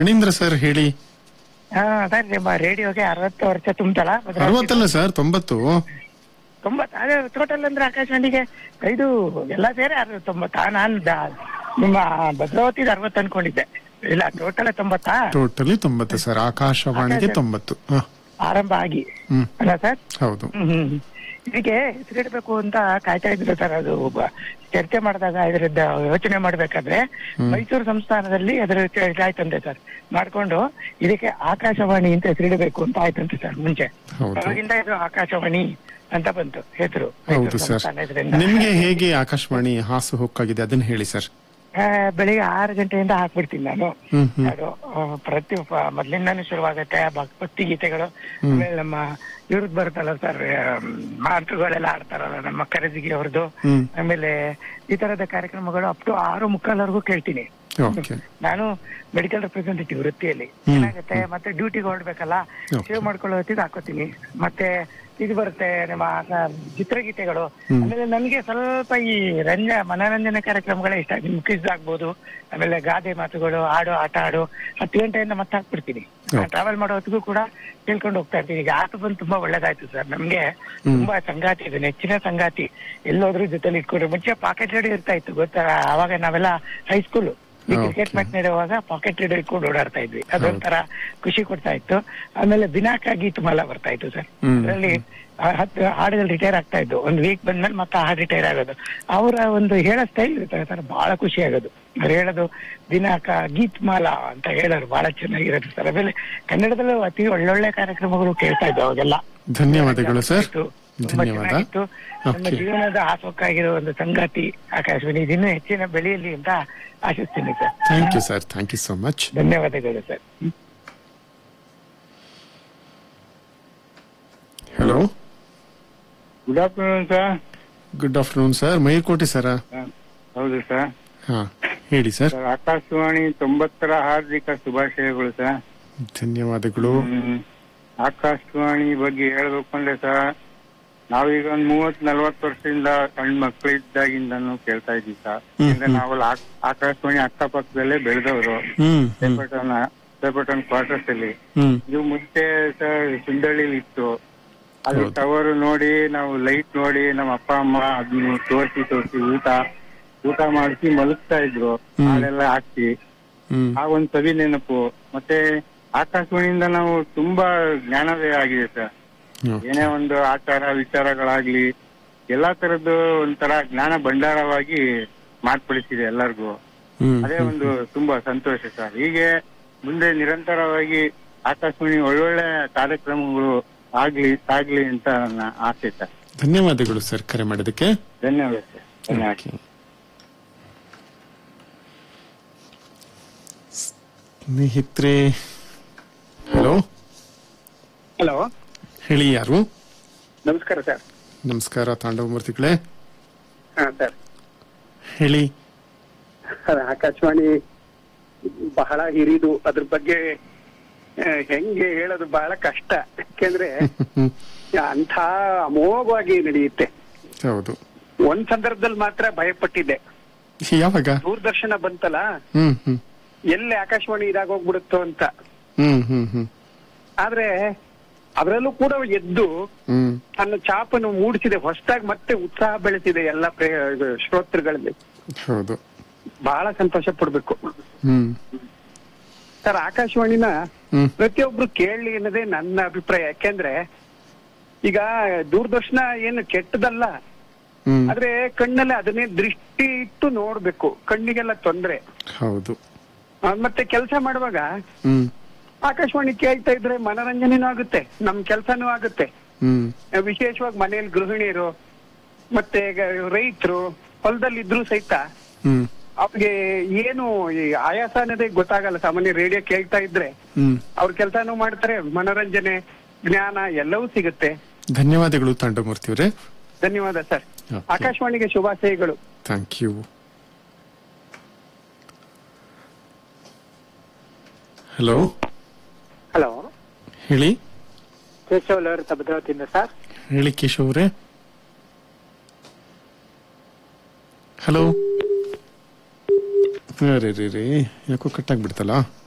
Phanindra sir ಹೇಳಿ ಹಾ sir ನಿಮ್ಮ ರೇಡಿಯೋಗೆ ಅರವತ್ತು ವರ್ಷ ತುಂಬತಲ್ಲ ಅರವತ್ತಲ್ಲ ಸರ್ ತೊಂಬತ್ತು ತೊಂಬತ್ತು ಅದೇ ಟೋಟಲ್ ಅಂದ್ರೆ ಆಕಾಶವಾಣಿಗೆ ಇದು ಎಲ್ಲ ಸೇರಿ ಅರ ತೊಂಬತ್ತಾ ನಾನು ದ- ನಿಮ್ಮ ಭದ್ರಾವತಿದ ಅರವತ್ತು ಅನ್ಕೊಂಡಿದ್ದೆ ಇಲ್ಲ ಟೋಟಲ್ ತೊಂಬತ್ತಾ ಟೋಟಲಿ ತೊಂಬತ್ತು ಸರ್ ಆಕಾಶವಾಣಿಗೆ ಆಕಾಶ- ತೊಂಬತ್ತು ಹ, ಆರಂಭ ಆಗಿ ಹ್ಮ್ ಅಲ್ಲ ಸರ್ ಹೌದು ಹ್ಮ್ ಹ್ಮ್ ಇದಕ್ಕೆ ಹೆಸರಿಡ್ಬೇಕು ಅಂತ ಕಾಯ್ತಾ ಇದ್ರು ಸರ್ ಅದು ಒಬ್ಬ ಚರ್ಚೆ ಮಾಡಿದಾಗ ಇದರದ್ದು ಯೋಚನೆ ಮಾಡ್ಬೇಕಾದ್ರೆ ಮೈಸೂರು ಸಂಸ್ಥಾನದಲ್ಲಿ ಅದರ ಚ- ಇದಾಯ್ತಂತೆ ಸರ್ ಮಾಡ್ಕೊಂಡು ಇದಕ್ಕೆ ಆಕಾಶವಾಣಿ ಅಂತ ಹೆಸರಿಡಬೇಕು ಅಂತ ಆಯ್ತಂತೆ ಸರ್ ಮುಂಚೆ ಹೌದು. ಅವಾಗಿಂದ ಇದು ಆಕಾಶವಾಣಿ ಅಂತ ಬಂತು ಹೆಸರು ಹೌದು ಮೈಸೂರು ಸರ್ ಸಂಸ್ಥಾನ ಇದರಿಂದ. ನಿಮ್ಗೆ ಹೇಗೆ ಆಕಾಶವಾಣಿ ಹಾಸು ಹೊಕ್ಕಾಗಿದೆ ಅದನ್ನ ಹೇಳಿ ಸರ್ ಆ, ಬೆಳಿಗ್ಗೆ ಆರು ಗಂಟೆಯಿಂದ ಹಾಕ್ಬಿಡ್ತೀನಿ ನಾನು ಹ್ಮ್ ಹ್ಮ್ ಅದು ಆ, ಪ್ರತಿ ಪ- ಮೊದ್ಲಿಂದಾನು ಶುರುವಾಗತ್ತೆ ಭಕ್- ಭಕ್ತಿ ಗೀತೆಗಳು ಆಮೇಲೆ ನಮ್ಮ ಇವ್ರದ್ದು ಬರುತ್ತಲ್ಲ ಸರ್ ಮಾತುಗಳೆಲ್ಲ ಆಡ್ತಾರಲ್ಲ ನಮ್ಮ ಕರಜಿಗಿ ಅವ್ರದ್ದು ಹ್ಮ್ ಆಮೇಲೆ ಈ ತರದ ಕಾರ್ಯಕ್ರಮಗಳು ಅಪ್ ಟು ಆರು ಮುಕ್ಕಾಲ್ವರೆಗೂ ಕೇಳ್ತೀನಿ ಓಕೆ ನಾನು ಮೆಡಿಕಲ್ ರೆಪ್ರೆಸೆಂಟೇಟಿವ್ ವೃತ್ತಿಯಲ್ಲಿ ಹ್ಮ್. ಏನಾಗುತ್ತೆ ಮತ್ತೆ ಡ್ಯೂಟಿಗೆ ಹೊರಡ್ಬೇಕಲ್ಲ Okay. ಸೇವ್ ಮಾಡ್ಕೊಳ್ಳೋ ಹೊತ್ತಿಗೆ ಹಾಕೋತೀನಿ ಮತ್ತೆ ಇದು ಬರುತ್ತೆ ನಮ್ಮ ಆ, ಚಿತ್ರಗೀತೆಗಳು ಆಮೇಲೆ ನನಗೆ ಸ್ವಲ್ಪ ಈ ರಂಜ ಮನೋರಂಜನೆ ಕಾರ್ಯಕ್ರಮಗಳೇ ಇಷ್ಟ ನಿಮ್ ಕ್ವಿಜ್ ಆಗ್ಬೋದು ಆಮೇಲೆ ಗಾದೆ ಮಾತುಗಳು ಆಡು ಆಟ ಆಡು ಹತ್ತು ಗಂಟೆಯಿಂದ ಮತ್ತೆ ಹಾಕ್ಬಿಡ್ತೀನಿ Okay. ಟ್ರಾವೆಲ್ ಮಾಡೋ ಹೊತ್ತಿಗೂ ಕೂಡ ಕೇಳ್ಕೊಂಡು ಹೋಗ್ತಾ ಇರ್ತೀನಿ ಈಗ ಆಟ ಬಂದು ತುಂಬಾ ಒಳ್ಳೇದಾಯ್ತು ಸರ್ ನಮ್ಗೆ ತುಂಬಾ ಸಂಗಾತಿ ಇದೆ ನೆಚ್ಚಿನ ಸಂಗಾತಿ ಎಲ್ಲೋದ್ರೂ ಜೊತೆಲಿ ಇಟ್ಕೊಂಡ್ರೆ ಮುಂಚೆ ಪಾಕೆಟ್ ರೇಡಿಯೋ ಇರ್ತಾ ಇತ್ತು ಗೊತ್ತಾ ಅವಾಗ ನಾವೆಲ್ಲ ಹೈಸ್ಕೂಲ್ ಈ Okay. ಕ್ರಿಕೆಟ್ ಮ್ಯಾಚ್ ನಡೆಯುವಾಗ ಪಾಕೆಟ್ ರೇಡಿಯೋ ಇಟ್ಕೊಂಡು ಓಡಾಡ್ತಾ ಇದ್ವಿ ಅದೊಂಥರ ಖುಷಿ ಕೊಡ್ತಾ ಇತ್ತು ಆಮೇಲೆ ಬಿನಾಕ ಗೀತ್ ಮಾಲ ಬರ್ತಾ ಇತ್ತು ಸರ್ ಹ್ಮ್. ಅದರಲ್ಲಿ ಹತ್ತು ಹಾಡುಗಳು ರಿಟೈರ್ ಆಗ್ತಾ ಇದ್ದು ಒಂದ್ ವೀಕ್ ಬಂದ್ಮೇಲೆ ಮತ್ತೆ ಹಾಡು ರಿಟೈರ್ ಆಗೋದು ಅವರ ಒಂದು ಹೇಳೋ ಸ್ಟೈಲ್ ಇರುತ್ತೆ ಸರ್ ಬಹಳ ಖುಷಿ ಆಗೋದು ಅವ್ರು ಹೇಳೋದು ದಿನಾಕ ಗೀತ್ ಮಾಲಾ ಅಂತ ಹೇಳೋರು ಬಹಳ ಚೆನ್ನಾಗಿರುತ್ತೆ ಸರ್ ಆಮೇಲೆ ಕನ್ನಡದಲ್ಲೂ ಅತಿ ಒಳ್ಳೊಳ್ಳೆ ಕಾರ್ಯಕ್ರಮಗಳು ಕೇಳ್ತಾ ಇದ್ವು ಅವಾಗೆಲ್ಲ ಧನ್ಯವಾದಗಳು ಸರ್ ಇತ್ತು. ತುಂಬಾ ಧನ್ಯವಾದ ಚೆನ್ನಾಗಿತ್ತು ನಮ್ಮ Okay. ಜೀವನದ ಆಸಕ್ಕಾಗಿರೋ ಒಂದು ಸಂಗಾತಿ ಆಕಾಶವಾಣಿ ಇದಿನ್ನೂ ಹೆಚ್ಚಿನ ಬೆಳೆಯಲಿ ಅಂತ ಆಶಿಸ್ತೀನಿ sir thank you sir thank you so much ಧನ್ಯವಾದಗಳು sir hello good afternoon sir good afternoon sir ಮೈರ್ಕೋಟೆ ಸರ ಹೌದು ಸರ್ ಹಾ ಹೇಳಿ ಸರ್ ಸರ್ ಆಕಾಶವಾಣಿ ತೊಂಬತ್ತರ ಹಾರ್ದಿಕ ಶುಭಾಶಯಗಳು ಸರ್ ಧನ್ಯವಾದಗಳು ಹ್ಮ್. ಆಕಾಶವಾಣಿ ಬಗ್ಗೆ ಹೇಳ್ಬೇಕು ಅಂದ್ರೆ ಸರ್ ನಾವೀಗ ಒಂದ್ ಮೂವತ್ ನಲ್ವತ್ ವರ್ಷದಿಂದ ಸಣ್ಣ ಮಕ್ಕಳಿದ್ದಾಗಿಂದನು ಕೇಳ್ತಾ ಇದ್ವಿ ಸರ್ ಹ್ಮ್, ಅಂದ್ರೆ ನಾವು ಆಕಾಶವಾಣಿ ಅಕ್ಕಪಕ್ಕದಲ್ಲೇ ಬೆಳೆದವರು ಹ್ಮ್ ಹ್ಮ್ ಪೇಪಟನ್ ಪೇಪಟನ್ ಕ್ವಾರ್ಟರ್ಸ್ ಅಲ್ಲಿ ಹ್ಮ್ ಇದು ಮುಂಚೆ ಸರ್ ಸುಂದಳ್ಳಿಲಿ ಇತ್ತು ಅದು ಹೌದು. ಟವರ್ ನೋಡಿ ನಾವು ಲೈಟ್ ನೋಡಿ ನಮ್ಮ ಅಪ್ಪ ಅಮ್ಮ ಅದನ್ನು ತೋರಿಸಿ ತೋರಿಸಿ ಊಟ ಊಟ ಮಾಡಿಸಿ ಮಲಗ್ತಾ ಇದ್ರು ಹ್ಮ್. ಹಾಲೆಲ್ಲ ಹಾಕಿ ಹ್ಮ್ ಆ ಒಂದ್ ಸವಿ ನೆನಪು ಮತ್ತೆ ಆಕಾಶವಾಣಿಯಿಂದ ನಾವು ತುಂಬಾ ಜ್ಞಾನವೇ ಆಗಿದೆ ಸರ್ ಓಕೆ. ಏನೇ ಒಂದು ಆಚಾರ ವಿಚಾರಗಳಾಗ್ಲಿ ಎಲ್ಲಾ ತರದ್ದು ಒಂಥರ ಜ್ಞಾನ ಭಂಡಾರವಾಗಿ ಮಾರ್ಪಡಿಸಿದೆ ಎಲ್ಲರಿಗೂ ಹ್ಮ್ ಅದೇ ಒಂದು ತುಂಬಾ ಸಂತೋಷ ಸರ್ ಹೀಗೆ ಮುಂದೆ ನಿರಂತರವಾಗಿ ಆಕಾಶವಾಣಿ ಒಳ್ಳೊಳ್ಳೆ ಕಾರ್ಯಕ್ರಮಗಳು ಆಗ್ಲಿ ಸಾಗ್ಲಿ ಅಂತ ನನ್ನ ಆಸೆ ಸರ್ ಧನ್ಯವಾದಗಳು ಸರ್ ಕರೆ ಮಾಡೋದಕ್ಕೆ ಧನ್ಯವಾದ ಸರ್ ಧನ್ಯವಾದ ಓಕೆ. ಸ್ನೇಹಿತರೆ ಹಲೋ ಹಲೋ ಹೇಳಿ ಯಾರು ನಮಸ್ಕಾರ ಸರ್ ನಮಸ್ಕಾರ ತಾಂಡವ ಮೂರ್ತಿಗಳೇ ಹಾ ಸರ್ ಹೇಳಿ ಸರ್ ಆಕಾಶವಾಣಿ ಬಹಳ ಹಿರಿದು ಅದ್ರ ಬಗ್ಗೆ ಆ, ಹೆಂಗೆ ಹೇಳೋದು ಬಹಳ ಕಷ್ಟ ಯಾಕೆಂದ್ರೆ ಅಂಥ ಅಮೋಘವಾಗಿ ನಡೆಯುತ್ತೆ ಹೌದು ಒಂದ್ ಸಂದರ್ಭದಲ್ಲಿ ಮಾತ್ರ ಭಯಪಟ್ಟಿದ್ದೆ ಯಾವಾಗ ದೂರದರ್ಶನ ಬಂತಲ್ಲ ಹ್ಮ್ ಹ್ಮ್ ಎಲ್ಲಿ ಆಕಾಶವಾಣಿ ಇದಾಗೋಗ್ಬಿಡುತ್ತೋ ಅಂತ ಹ್ಮ್ ಹ್ಮ್ ಹ್ಮ್ ಆದ್ರೆ ಅದರಲ್ಲೂ ಕೂಡ ಎದ್ದು ಹ್ಮ್ ತನ್ನ ಛಾಪನ್ನು ಮೂಡಿಸಿದೆ ಹೊಸದಾಗಿ ಮತ್ತೆ ಉತ್ಸಾಹ ಬೆಳೆಸಿದೆ ಎಲ್ಲ ಪ್ರೇ- ಇದು ಶ್ರೋತೃಗಳಲ್ಲಿ ಹೌದು ಬಹಳ ಸಂತೋಷ ಪಡ್ಬೇಕು ಹ್ಮ್ ಸರ್ ಆಕಾಶವಾಣಿನ ಹ್ಮ್ ಪ್ರತಿಯೊಬ್ರು ಕೇಳಲಿ ಅನ್ನೋದೇ ನನ್ನ ಅಭಿಪ್ರಾಯ ಯಾಕೆಂದ್ರೆ ಈಗ ದೂರದರ್ಶನ ಏನು ಕೆಟ್ಟದಲ್ಲ ಹ್ಮ್ ಆದ್ರೆ ಕಣ್ಣಲ್ಲಿ ಅದನ್ನೇ ದೃಷ್ಟಿ ಇಟ್ಟು ನೋಡ್ಬೇಕು ಕಣ್ಣಿಗೆಲ್ಲ ತೊಂದ್ರೆ ಹೌದು ಆ, ಮತ್ತೆ ಕೆಲಸ ಮಾಡುವಾಗ ಹ್ಮ್ ಆಕಾಶವಾಣಿ ಕೇಳ್ತಾ ಇದ್ರೆ ಮನರಂಜನೆನೂ ಆಗುತ್ತೆ ನಮ್ ಕೆಲ್ಸನೂ ಆಗುತ್ತೆ ಹ್ಮ್ ಆ, ವಿಶೇಷವಾಗಿ ಮನೆಯಲ್ಲಿ ಗೃಹಿಣಿಯರು ಮತ್ತೆ ರೈತರು ಹೊಲದಲ್ಲಿ ಇದ್ರು ಸಹಿತ ಹ್ಮ್ ಅವ್ರಿಗೆ ಏನು ಈ ಆಯಾಸ ಅನ್ನೋದೇ ಗೊತ್ತಾಗಲ್ಲ ಸಾಮಾನ್ಯ ರೇಡಿಯೋ ಕೇಳ್ತಾ ಇದ್ರೆ ಹ್ಮ್ ಅವ್ರ ಕೆಲಸನೂ ಮಾಡ್ತಾರೆ ಮನೋರಂಜನೆ ಜ್ಞಾನ ಎಲ್ಲವೂ ಸಿಗುತ್ತೆ ಧನ್ಯವಾದಗಳು ತಾಂಡವಮೂರ್ತಿಯವರೇ ಧನ್ಯವಾದ ಸರ್ Okay. ಆಕಾಶವಾಣಿಗೆ ಶುಭಾಶಯಗಳು ಥ್ಯಾಂಕ್ ಯು ಹಲೋ ಹಲೋ ಹೇಳಿ ಕೇಶವ್ ಲವರ್ ಭದ್ರಾವತಿಯಿಂದ ಸರ್ ಹೇಳಿ ಕೇಶವ್ ಅವರೇ ಹಲೋ ಅರೆ ರೇ ರೇ ಯಾಕೋ ಕಟ್ಟಾಗ್ಬಿಡ್ತಲ್ಲ